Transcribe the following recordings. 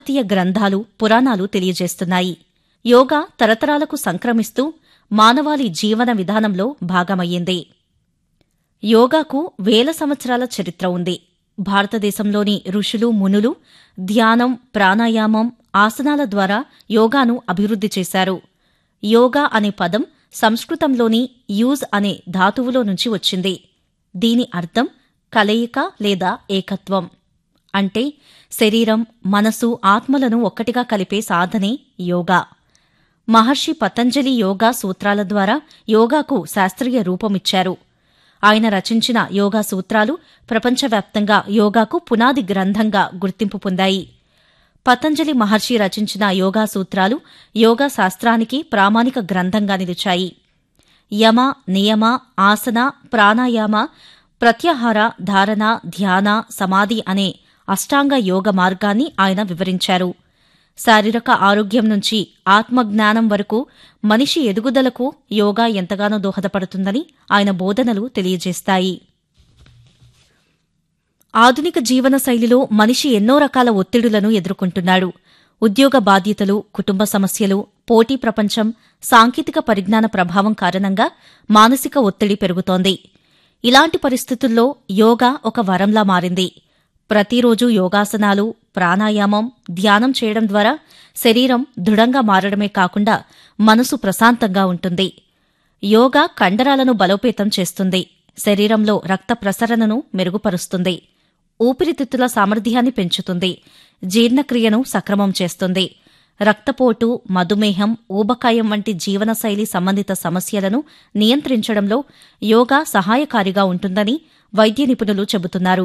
భారతీయ గ్రంథాలు పురాణాలు తెలియజేస్తున్నాయి యోగా తరతరాలకు సంక్రమిస్తూ మానవాళి జీవన విధానంలో భాగమయ్యింది యోగాకు వేల సంవత్సరాల చరిత్ర ఉంది భారతదేశంలోని ఋషులు మునులు ధ్యానం ప్రాణాయామం ఆసనాల ద్వారా యోగాను అభివృద్ధి చేశారు యోగా అనే పదం సంస్కృతంలోని యూజ్ అనే ధాతువులో నుంచి వచ్చింది దీని అర్థం కలయిక లేదా ఏకత్వం అంటే శరీరం మనసు ఆత్మలను ఒక్కటిగా కలిపే సాధనే యోగా మహర్షి పతంజలి యోగా సూత్రాల ద్వారా యోగాకు శాస్త్రీయ రూపమిచ్చారు ఆయన రచించిన యోగా సూత్రాలు ప్రపంచవ్యాప్తంగా యోగాకు పునాది గ్రంథంగా గుర్తింపు పొందాయి పతంజలి మహర్షి రచించిన యోగా సూత్రాలు యోగా శాస్త్రానికి ప్రామాణిక గ్రంథంగా నిలిచాయి యమ నియమ ఆసన ప్రాణాయామ ప్రత్యాహార ధారణ ధ్యాన సమాధి అనే అష్టాంగ యోగ మార్గాన్ని ఆయన వివరించారు శారీరక ఆరోగ్యం నుంచి ఆత్మజ్ఞానం వరకు మనిషి ఎదుగుదలకు యోగా ఎంతగానో దోహదపడుతుందని ఆయన బోధనలు తెలియజేస్తాయి ఆధునిక జీవన శైలిలో మనిషి ఎన్నో రకాల ఒత్తిడులను ఎదుర్కొంటున్నాడు ఉద్యోగ బాధ్యతలు కుటుంబ సమస్యలు పోటీ ప్రపంచం సాంకేతిక పరిజ్ఞాన ప్రభావం కారణంగా మానసిక ఒత్తిడి పెరుగుతోంది ఇలాంటి పరిస్థితుల్లో యోగా ఒక వరంలా మారింది ప్రతిరోజు యోగాసనాలు ప్రాణాయామం ధ్యానం చేయడం ద్వారా శరీరం దృఢంగా మారడమే కాకుండా మనసు ప్రశాంతంగా ఉంటుంది యోగా కండరాలను బలోపేతం చేస్తుంది శరీరంలో రక్త ప్రసరణను మెరుగుపరుస్తుంది ఊపిరితిత్తుల సామర్థ్యాన్ని పెంచుతుంది జీర్ణక్రియను సక్రమం చేస్తుంది రక్తపోటు మధుమేహం ఊబకాయం వంటి జీవనశైలి సంబంధిత సమస్యలను నియంత్రించడంలో యోగా సహాయకారిగా ఉంటుందని వైద్య నిపుణులు చెబుతున్నారు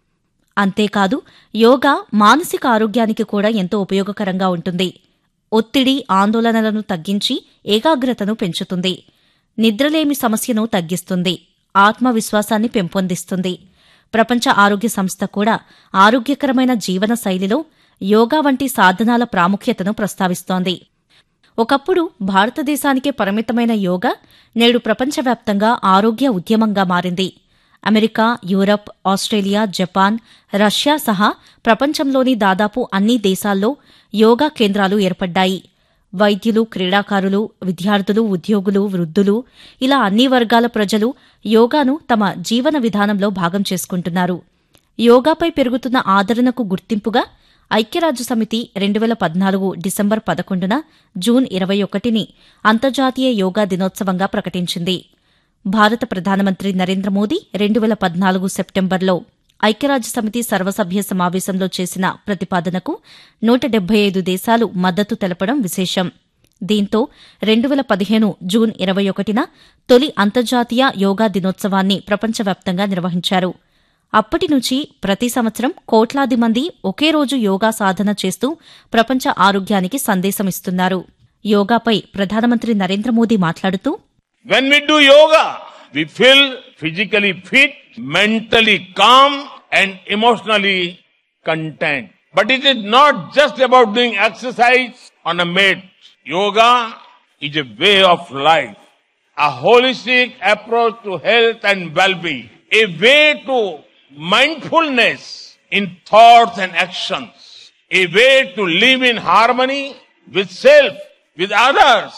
అంతేకాదు యోగా మానసిక ఆరోగ్యానికి కూడా ఎంతో ఉపయోగకరంగా ఉంటుంది ఒత్తిడి ఆందోళనలను తగ్గించి ఏకాగ్రతను పెంచుతుంది నిద్రలేమి సమస్యను తగ్గిస్తుంది ఆత్మవిశ్వాసాన్ని పెంపొందిస్తుంది ప్రపంచ ఆరోగ్య సంస్థ కూడా ఆరోగ్యకరమైన జీవన శైలిలో యోగా వంటి సాధనాల ప్రాముఖ్యతను ప్రస్తావిస్తోంది ఒకప్పుడు భారతదేశానికే పరిమితమైన యోగా నేడు ప్రపంచవ్యాప్తంగా ఆరోగ్య ఉద్యమంగా మారింది America Europe Australia Japan Russia సహా ప్రపంచంలోని దాదాపు అన్ని దేశాల్లో యోగా కేంద్రాలు ఏర్పడ్డాయి వైద్యులు క్రీడాకారులు విద్యార్థులు ఉద్యోగులు వృద్ధులు ఇలా అన్ని వర్గాల ప్రజలు యోగాను తమ జీవన విధానంలో భాగం చేసుకుంటున్నారు యోగాపై పెరుగుతున్న ఆదరణకు గుర్తింపుగా ఐక్యరాజ్య సమితి రెండు వేల పద్నాలుగు డిసెంబర్ పదకొండున జూన్ ఇరవై ఒకటిని అంతర్జాతీయ యోగా దినోత్సవంగా ప్రకటించింది భారత ప్రధానమంత్రి నరేంద్ర మోదీ రెండు వేల పద్నాలుగు సెప్టెంబర్లో ఐక్యరాజ్య సమితి సర్వసభ్య సమావేశంలో చేసిన ప్రతిపాదనకు నూట డెబ్బై ఐదు దేశాలు మద్దతు తెలపడం విశేషం దీంతో రెండు వేల పదిహేను జూన్ ఇరవై ఒకటిన తొలి అంతర్జాతీయ యోగా దినోత్సవాన్ని ప్రపంచవ్యాప్తంగా నిర్వహించారు అప్పటి నుంచి ప్రతి సంవత్సరం కోట్లాది మంది ఒకే రోజు యోగా సాధన చేస్తూ ప్రపంచ ఆరోగ్యానికి సందేశమిస్తున్నారు యోగాపై ప్రధానమంత్రి నరేంద్ర మోదీ మాట్లాడుతూ When we do yoga, we feel physically fit, mentally calm, and emotionally content. But it is not just about doing exercise on a mat. Yoga is a way of life, a holistic approach to health and well-being, a way to mindfulness in thoughts and actions, a way to live in harmony with self, with others,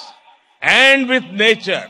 and with nature.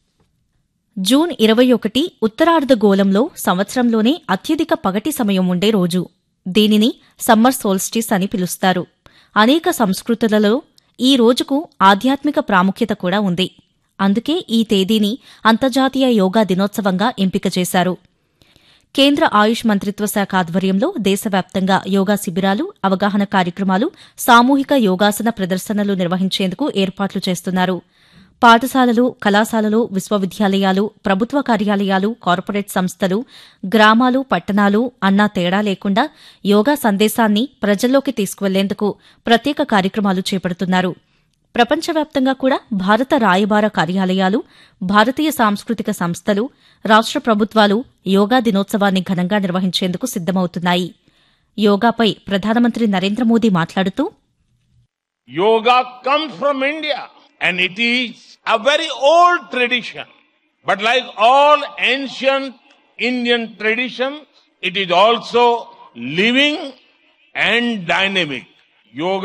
June ఇరవై ఒకటి ఉత్తరార్ధగోళంలో సంవత్సరంలోనే అత్యధిక పగటి సమయం ఉండే రోజు దీనిని summer solstice అని పిలుస్తారు అనేక సంస్కృతులలో ఈ రోజుకు ఆధ్యాత్మిక ప్రాముఖ్యత కూడా ఉంది అందుకే ఈ తేదీని అంతర్జాతీయ యోగా దినోత్సవంగా ఎంపిక చేశారు కేంద్ర ఆయుష్ మంత్రిత్వ శాఖ ఆధ్వర్యంలో దేశవ్యాప్తంగా యోగా శిబిరాలు అవగాహన కార్యక్రమాలు సామూహిక యోగాసన ప్రదర్శనలు నిర్వహించేందుకు ఏర్పాట్లు చేస్తున్నారు పాఠశాలలు కళాశాలలు విశ్వవిద్యాలయాలు ప్రభుత్వ కార్యాలయాలు కార్పొరేట్ సంస్థలు గ్రామాలు పట్టణాలు అన్నా తేడా లేకుండా యోగా సందేశాన్ని ప్రజల్లోకి తీసుకువెళ్లేందుకు ప్రత్యేక కార్యక్రమాలు చేపడుతున్నారు ప్రపంచవ్యాప్తంగా కూడా భారత రాయబార కార్యాలయాలు భారతీయ సాంస్కృతిక సంస్థలు రాష్ట ప్రభుత్వాలు యోగా దినోత్సవాన్ని ఘనంగా నిర్వహించేందుకు సిద్దమవుతున్నాయి యోగాపై ప్రధానమంత్రి నరేంద్ర మోదీ మాట్లాడుతూ Yoga comes from India and it is a very old tradition. But like all ancient Indian traditions, it is also living and dynamic. yoga